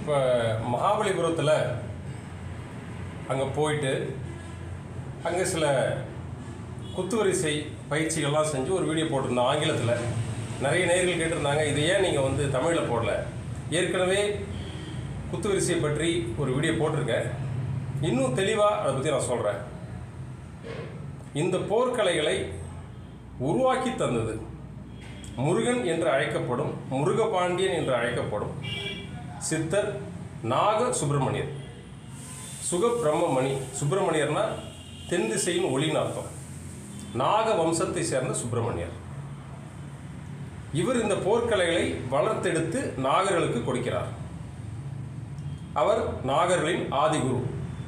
இப்போ மகாபலிபுரத்தில் அங்கே போயிட்டு அங்கே சில குத்துவரிசை பயிற்சிகள்லாம் செஞ்சு ஒரு வீடியோ போட்டிருந்தோம் ஆங்கிலத்தில் நிறைய நேயர்கள் கேட்டிருந்தாங்க இது ஏன் நீங்கள் வந்து தமிழில் போடல ஏற்கனவே குத்துவரிசையை பற்றி ஒரு வீடியோ போட்டிருக்கேன் இன்னும் தெளிவாக அதை பற்றி நான் சொல்கிறேன் இந்த போர்க்கலைகளை உருவாக்கி தந்தது முருகன் என்று அழைக்கப்படும் முருகபாண்டியன் என்று அழைக்கப்படும் சித்தர் நாக சுப்பிரமணியர் சுகபிரம்மமணி சுப்பிரமணியர்னா தென் திசையின் ஒளின்னு அர்த்தம் நாக வம்சத்தை சேர்ந்த சுப்பிரமணியர் இவர் இந்த போர்க்கலைகளை வளர்த்தெடுத்து நாகர்களுக்கு கொடுக்கிறார் அவர் நாகர்களின் ஆதிகுரு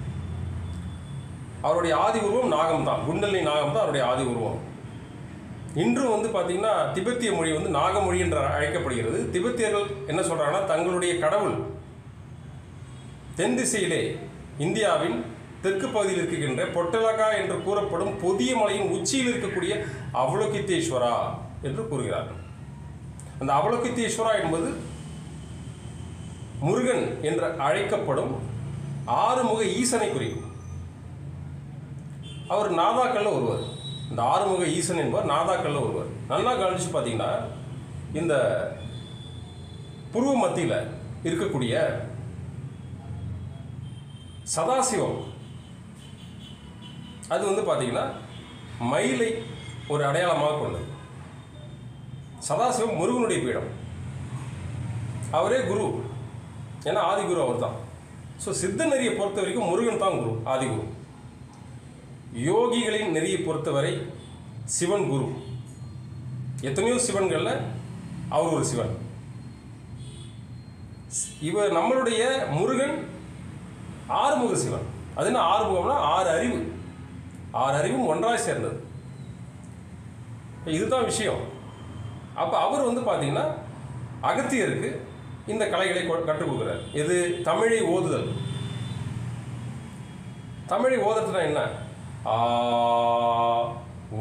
அவருடைய ஆதி உருவம் நாகம் தான் குண்டலினி நாகம் தான் அவருடைய ஆதி உருவம் இன்றும் வந்து பார்த்தீங்கன்னா திபெத்திய மொழி வந்து நாகமொழி என்று அழைக்கப்படுகிறது திபெத்தியர்கள் என்ன சொல்றாங்கன்னா தங்களுடைய கடவுள் தென் திசையிலே இந்தியாவின் தெற்கு பகுதியில் இருக்கின்ற பொட்டலகா என்று கூறப்படும் புதிய மலையின் உச்சியில் இருக்கக்கூடிய அவலோகித்தேஸ்வரா என்று கூறுகிறார்கள் அந்த அவலோகித்தேஸ்வரா என்பது முருகன் என்று அழைக்கப்படும் ஆறுமுக ஈசனை குறிக்கும் அவர் நாதாக்கள்ல ஒருவர் இந்த ஆறுமுக ஈசன் என்பவர் நாதாக்கள்ல ஒருவர் நல்லா கவனிச்சு பார்த்தீங்கன்னா இந்த புருவ மத்தியில் இருக்கக்கூடிய சதாசிவம் அது வந்து பார்த்தீங்கன்னா மயிலை ஒரு அடையாளமாக கொண்டது சதாசிவம் முருகனுடைய பீடம் அவரே குரு ஏன்னா ஆதிகுரு அவர் தான் ஸோ சித்த நெறியை பொறுத்த வரைக்கும் முருகன் தான் குரு ஆதிகுரு யோகிகளின் நெறியை பொறுத்தவரை சிவன் குரு எத்தனையோ சிவன்களில் அவர் ஒரு சிவன் இவர் நம்மளுடைய முருகன் ஆறுமுக சிவன் அது என்ன ஆறுமுகம்னா ஆறு அறிவு ஆறு அறிவும் ஒன்றாய் சேர்ந்தது இதுதான் விஷயம் அப்போ அவர் வந்து பார்த்தீங்கன்னா அகத்தியருக்கு இந்த கலைகளை கொ- கற்றுக் கொடுக்குறார் இது தமிழை ஓதுதல் தமிழை ஓதுறதுனா என்ன ஆ ஊ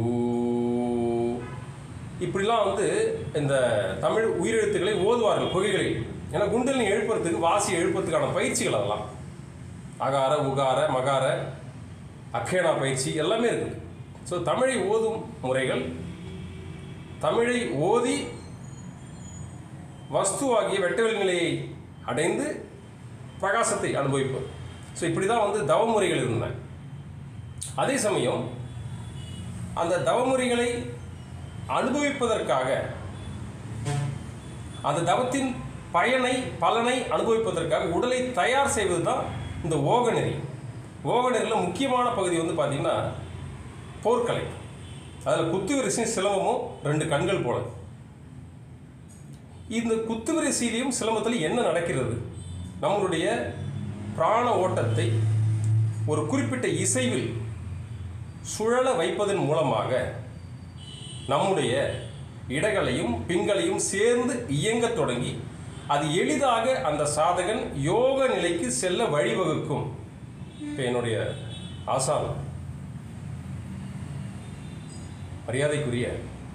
இப்படிலாம் வந்து இந்த தமிழ் உயிரெழுத்துக்களை ஓதுவார்கள் குகைகளில் ஏன்னா குண்டலினி எழுப்புறதுக்கு வாசி எழுப்புறதுக்கான பயிற்சிகள் அதெல்லாம் அகார உகார மகார அக்கேனா பயிற்சி எல்லாமே இருக்குது ஸோ தமிழை ஓதும் முறைகள் தமிழை ஓதி வஸ்துவாகிய வெட்டவெளி நிலையை அடைந்து பிரகாசத்தை அனுபவிப்பது ஸோ இப்படி தான் வந்து தவமுறைகள் இருந்தன அதே சமயம் அந்த தவமுறைகளை அனுபவிப்பதற்காக அந்த தவத்தின் பயனை பலனை அனுபவிப்பதற்காக உடலை தயார் செய்வது தான் இந்த ஓகநெறி ஓகநெறியில் முக்கியமான பகுதி வந்து பார்த்திங்கன்னா போர்க்கலை அதில் குத்துவிரிசையும் சிலம்பமும் ரெண்டு கண்கள் போல இந்த குத்துவிரிசையிலையும் சிலம்பத்தில் என்ன நடக்கிறது நம்மளுடைய பிராண ஓட்டத்தை ஒரு குறிப்பிட்ட இசைவில் சுழல வைப்பதன் மூலமாக நம்முடைய இடங்களையும் பிங்களையும் சேர்ந்து இயங்கத் தொடங்கி அது எளிதாக அந்த சாதகன் யோக நிலைக்கு செல்ல வழிவகுக்கும் இப்போ என்னுடைய ஆசான் மரியாதைக்குரிய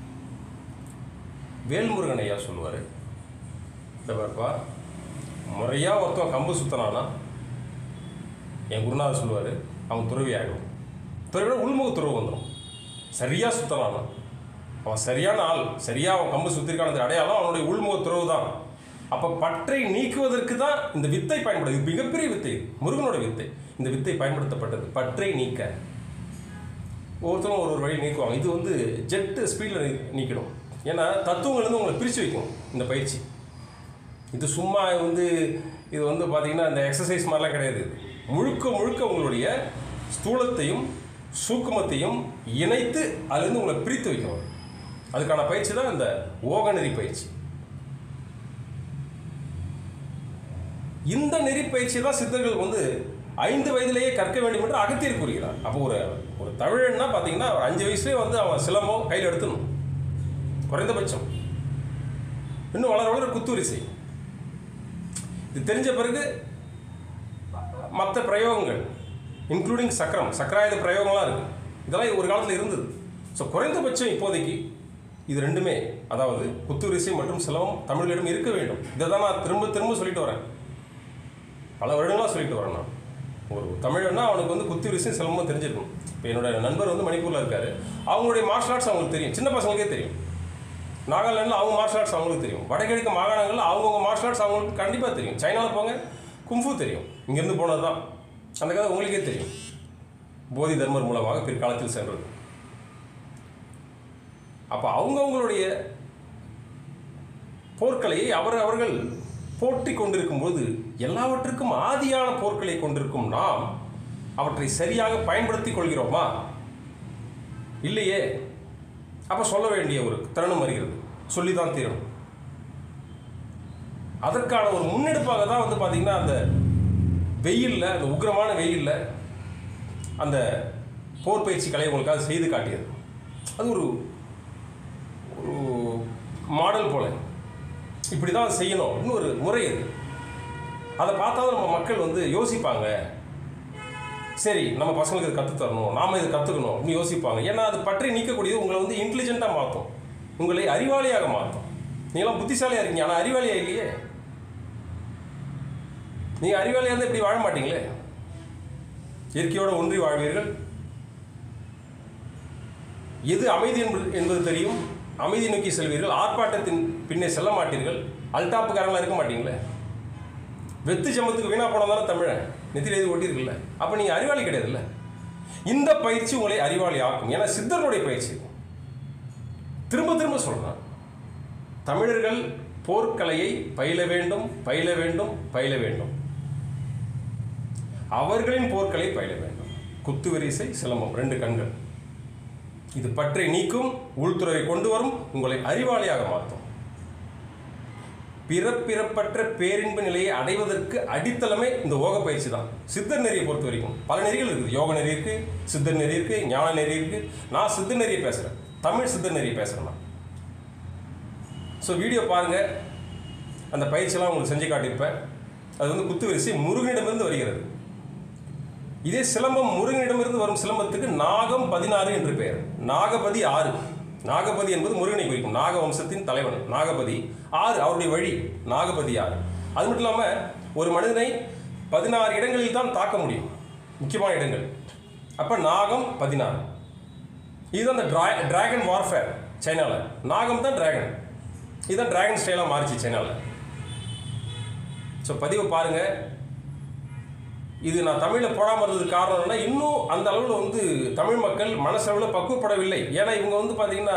வேல்முருகன் ஐயா சொல்லுவார் இந்த பாருப்பா முறையாக ஒருத்தன் கம்பு சுத்தனானா என் குருநாதர் சொல்லுவார் அவன் துறவி ஆகிடும் துறவியோட உள்முக துறவு வந்துடும் சரியாக சுத்தனானா அவன் சரியான ஆள் சரியாக அவன் கம்பு சுத்திருக்கான அடையாளம் அவனுடைய உள்முக துறவு தான் அப்போ பற்றை நீக்குவதற்கு தான் இந்த வித்தை பயன்படுது இது மிகப்பெரிய வித்தை இது. முருகனோட வித்தை இந்த வித்தை பயன்படுத்தப்பட்டது பற்றை நீக்க ஒவ்வொருத்தரும் ஒரு ஒரு வழி நீக்குவாங்க இது வந்து ஜெட்டு ஸ்பீடில் நீக்கிடும் ஏன்னா தத்துவங்கள் வந்து உங்களை பிரித்து வைக்கும் இந்த பயிற்சி இது சும்மா வந்து இது வந்து பார்த்தீங்கன்னா இந்த எக்ஸசைஸ் மாதிரிலாம் கிடையாது இது முழுக்க முழுக்க உங்களுடைய ஸ்தூலத்தையும் சூக்குமத்தையும் இணைத்து அதுலேருந்து உங்களை பிரித்து வைக்கும் அதுக்கான பயிற்சி தான் இந்த ஓகநெறி பயிற்சி இந்த நெறி பயிற்சி தான் சித்தர்கள் வந்து ஐந்து வயதிலேயே கற்க வேண்டும் என்று அகத்தியர் கூறுகிறார் அப்போ ஒரு ஒரு தமிழன்னா பார்த்தீங்கன்னா ஒரு அஞ்சு வயசுலேயே வந்து அவன் சிலம்பம் கையில் எடுத்துணும் குறைந்தபட்சம் இன்னும் வளர வளர குத்துவரிசை இது தெரிஞ்ச பிறகு மற்ற பிரயோகங்கள் இன்க்ளூடிங் சக்கரம் சக்கராயுத பிரயோகம்லாம் இருக்குது இதெல்லாம் ஒரு காலத்தில் இருந்தது ஸோ குறைந்தபட்சம் இப்போதைக்கு இது ரெண்டுமே அதாவது குத்துவரிசை மற்றும் சிலவம் தமிழர்களிடம் இருக்க வேண்டும் இதை தான் நான் திரும்ப திரும்ப சொல்லிட்டு வரேன் பல வருடங்களாக சொல்லிட்டு வரேன் நான் ஒரு தமிழன்னா அவனுக்கு வந்து குத்து விஷயம் சிலம்பம் தெரிஞ்சிருக்கும் இப்போ என்னோட நண்பர் வந்து மணிப்பூரில் இருக்காரு அவங்களுடைய மார்ஷல் ஆர்ட்ஸ் அவங்களுக்கு தெரியும் சின்ன பசங்களுக்கே தெரியும் நாகாலாண்டில் அவங்க மார்ஷல் ஆர்ட்ஸ் அவங்களுக்கு தெரியும் வடகிழக்கு மாகாணங்களில் அவங்கவுங்க மார்ஷல் ஆர்ட்ஸ் அவங்களுக்கு கண்டிப்பாக தெரியும் சைனாவில் போங்க கும்ஃபு தெரியும் இங்கேருந்து போனது தான் அந்த கதை உங்களுக்கே தெரியும் போதி தர்மர் மூலமாக பிற்காலத்தில் சென்றது அப்போ அவங்கவுங்களுடைய போர்க்கலையை அவர் அவர்கள் போற்றி கொண்டிருக்கும்போது எல்லாவற்றுக்கும் ஆதியான போர்க்களை கொண்டிருக்கும் நாம் அவற்றை சரியாக பயன்படுத்திக் கொள்கிறோமா இல்லையே அப்போ சொல்ல வேண்டிய ஒரு தருணம் வருகிறது சொல்லி தான் தீரணும் அதற்கான ஒரு முன்னெடுப்பாக தான் வந்து பார்த்தீங்கன்னா அந்த வெயிலில் அந்த உக்கிரமான வெயிலில் அந்த போர் பயிற்சி கலை உங்களுக்காக செய்து காட்டியது அது ஒரு ஒரு மாடல் போல இப்படி தான் செய்யணும் இன்னும் ஒரு முறை அது அதை பார்த்தா தான் நம்ம மக்கள் வந்து யோசிப்பாங்க சரி நம்ம பசங்களுக்கு இது கற்றுத் தரணும் நாம இது கற்றுக்கணும் அப்படின்னு யோசிப்பாங்க ஏன்னா அது பற்றி நீக்கக்கூடியது உங்களை வந்து இன்டெலிஜென்ட்டாக மாற்றும் உங்களை அறிவாளியாக மாற்றும் நீங்களாம் புத்திசாலியாக இருக்கீங்க ஆனால் அறிவாளியா இல்லையே நீங்கள் அறிவாளியாக இருந்தால் இப்படி வாழ மாட்டீங்களே இயற்கையோடு ஒன்றி வாழ்வீர்கள் எது அமைதி என்பது என்பது தெரியும் அமைதி நோக்கி செல்வீர்கள் ஆர்ப்பாட்டத்தின் பின்னே செல்ல மாட்டீர்கள் அல்டாப்புக்காரங்களாக இருக்க மாட்டீங்களே வெத்து ஜமத்துக்கு வீணா போனதான தமிழன் நெத்தியில் எழுதி ஒட்டியிருக்குல்ல அப்போ நீங்கள் அறிவாளி கிடையாதுல்ல இந்த பயிற்சி உங்களை அறிவாளி ஆக்கும் ஏன்னா சித்தர்களுடைய பயிற்சி இது. திரும்ப திரும்ப சொல்கிறேன் தமிழர்கள் போர்க்கலையை பயில வேண்டும் பயில வேண்டும் பயில வேண்டும் அவர்களின் போர்க்கலை பயில வேண்டும் குத்துவரிசை சிலம்பம் ரெண்டு கண்கள் இது பற்றி நீக்கும் உள்துறை கொண்டு வரும் உங்களை அறிவாளியாக மாற்றும் பிறப்பிறப்பற்ற பேரின்ப நிலையை அடைவதற்கு அடித்தளமே இந்த யோக பயிற்சி தான் சித்தர் நெறியை பொறுத்த வரைக்கும் பல நெறிகள் இருக்குது யோக நெறி இருக்கு சித்தர் நெறி இருக்கு ஞான நெறி இருக்கு நான் சித்தர் நெறியை பேசுகிறேன் தமிழ் சித்தர் நெறியை பேசுகிறேன் நான் ஸோ வீடியோ பாருங்க அந்த பயிற்சியெல்லாம் உங்களுக்கு செஞ்சு காட்டியிருப்பேன் அது வந்து குத்துவரிசை முருகனிடமிருந்து வருகிறது இதே சிலம்பம் முருகனிடமிருந்து வரும் சிலம்பத்துக்கு நாகம் பதினாறு என்று பெயர் நாகபதி ஆறு நாகபதி என்பது முருகனை குறிக்கும் நாக வம்சத்தின் தலைவன் நாகபதி ஆறு அவருடைய வழி நாகபதி ஆறு அது மட்டும் இல்லாமல் ஒரு மனிதனை பதினாறு இடங்களில் தான் தாக்க முடியும் முக்கியமான இடங்கள் அப்போ நாகம் பதினாறு இதுதான் இந்த ட்ரா டிராகன் வார்ஃபேர் சைனாவில் நாகம் தான் டிராகன் இதுதான் டிராகன் ஸ்டைலாக மாறிச்சு சைனாவில் ஸோ பதிவை பாருங்கள் இது நான் தமிழில் போடாமல் இருந்ததுக்கு காரணம் என்னன்னா இன்னும் அந்த அளவில் வந்து தமிழ் மக்கள் மனசளவில் பக்குவப்படவில்லை ஏன்னா இவங்க வந்து பார்த்தீங்கன்னா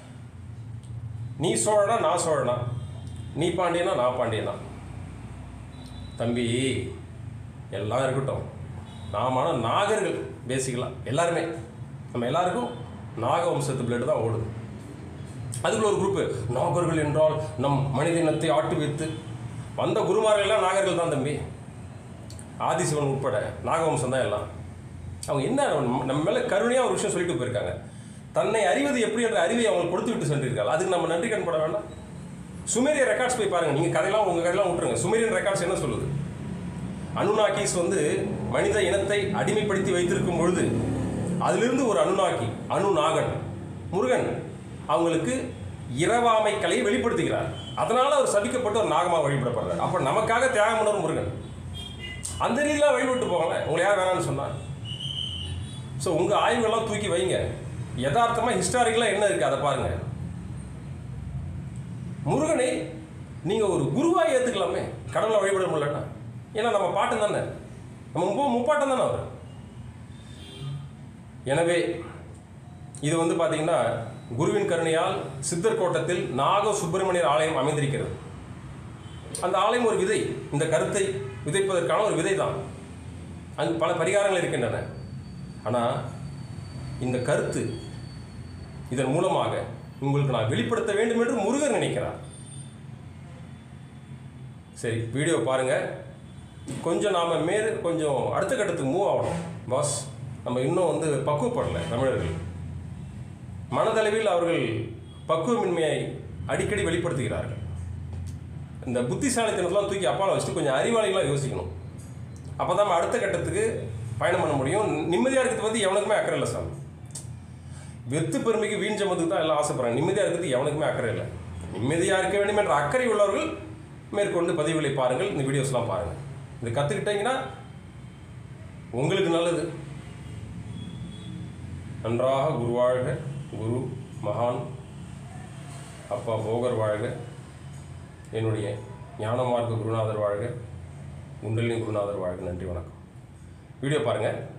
நீ சோழனா நான் சோழனா நீ பாண்டியனா நான் பாண்டியனா தம்பி எல்லாம் இருக்கட்டும் நாமான நாகர்கள் பேசிக்கலாம் எல்லாருமே நம்ம எல்லாருக்கும் நாக வம்சத்து பிளேடு தான் ஓடுது அதுக்குள்ள ஒரு குரூப்பு நாகர்கள் என்றால் நம் மனித இனத்தை ஆட்டு வைத்து வந்த குருமார்கள் எல்லாம் நாகர்கள் தான் தம்பி ஆதிசிவன் உட்பட நாகவம்சம் தான் எல்லாம் அவங்க என்ன நம்ம மேலே கருணையாக ஒரு விஷயம் சொல்லிட்டு போயிருக்காங்க தன்னை அறிவது எப்படி என்ற அறிவை அவங்க கொடுத்து விட்டு சென்றிருக்காங்க அதுக்கு நம்ம நன்றி கண் பட வேண்டாம் சுமேரிய ரெக்கார்ட்ஸ் போய் பாருங்க நீங்கள் கதையெல்லாம் உங்கள் கதையெல்லாம் விட்டுருங்க சுமேரியன் ரெக்கார்ட்ஸ் என்ன சொல்லுது அனுநாக்கிஸ் வந்து மனித இனத்தை அடிமைப்படுத்தி வைத்திருக்கும் பொழுது அதிலிருந்து ஒரு அனுநாக்கி அனுநாகன் முருகன் அவங்களுக்கு இரவாமை கலையை வெளிப்படுத்துகிறார் அதனால அவர் சபிக்கப்பட்டு ஒரு நாகமாக வழிபடப்படுறார் அப்போ நமக்காக தியாகம் பண்ணவர் முருகன் அந்த ரீதியில் வழிபட்டு போங்களேன் உங்களை யார் வேணாம்னு சொன்னார் ஸோ உங்கள் ஆய்வுகள்லாம் தூக்கி வைங்க யதார்த்தமாக ஹிஸ்டாரிக்கலாக என்ன இருக்குது அதை பாருங்கள் முருகனை நீங்கள் ஒரு குருவாக ஏற்றுக்கலாமே கடவுளை வழிபட முடியலன்னா ஏன்னா நம்ம பாட்டன் தானே நம்ம முப்ப முப்பாட்டம் தானே அவர் எனவே இது வந்து பார்த்தீங்கன்னா குருவின் கருணையால் சித்தர் கோட்டத்தில் நாக சுப்பிரமணியர் ஆலயம் அமைந்திருக்கிறது அந்த ஆலயம் ஒரு விதை இந்த கருத்தை விதைப்பதற்கான ஒரு விதை தான் அங்கு பல பரிகாரங்கள் இருக்கின்றன ஆனால் இந்த கருத்து இதன் மூலமாக உங்களுக்கு நான் வெளிப்படுத்த வேண்டும் என்று முருகன் நினைக்கிறார் சரி வீடியோ பாருங்க கொஞ்சம் நாம் மேல் கொஞ்சம் அடுத்த கட்டத்துக்கு மூவ் ஆகணும் பாஸ் நம்ம இன்னும் வந்து பக்குவப்படலை தமிழர்கள் மனதளவில் அவர்கள் பக்குவமின்மையை அடிக்கடி வெளிப்படுத்துகிறார்கள் இந்த புத்திசாலித்தனத்தெல்லாம் தூக்கி அப்பால வச்சுட்டு கொஞ்சம் அறிவாளிகளாக யோசிக்கணும் அப்போ தான் நம்ம அடுத்த கட்டத்துக்கு பயணம் பண்ண முடியும் நிம்மதியாக இருக்கிறத பற்றி எவனுக்குமே அக்கறை இல்லை சார் வெத்து பெருமைக்கு வீண் சமத்துக்கு தான் எல்லாம் ஆசைப்படுறாங்க நிம்மதியாக இருக்கிறது எவனுக்குமே அக்கறை இல்லை நிம்மதியாக இருக்க வேண்டும் என்ற அக்கறை உள்ளவர்கள் மேற்கொண்டு பதிவுகளை பாருங்கள் இந்த வீடியோஸ்லாம் பாருங்கள் இது கற்றுக்கிட்டீங்கன்னா உங்களுக்கு நல்லது நன்றாக குருவாழ்க குரு மகான் அப்பா போகர் வாழ்க என்னுடைய ஞானமார்க்க குருநாதர் வாழ்க குண்டலினி குருநாதர் வாழ்க நன்றி வணக்கம் வீடியோ பாருங்கள்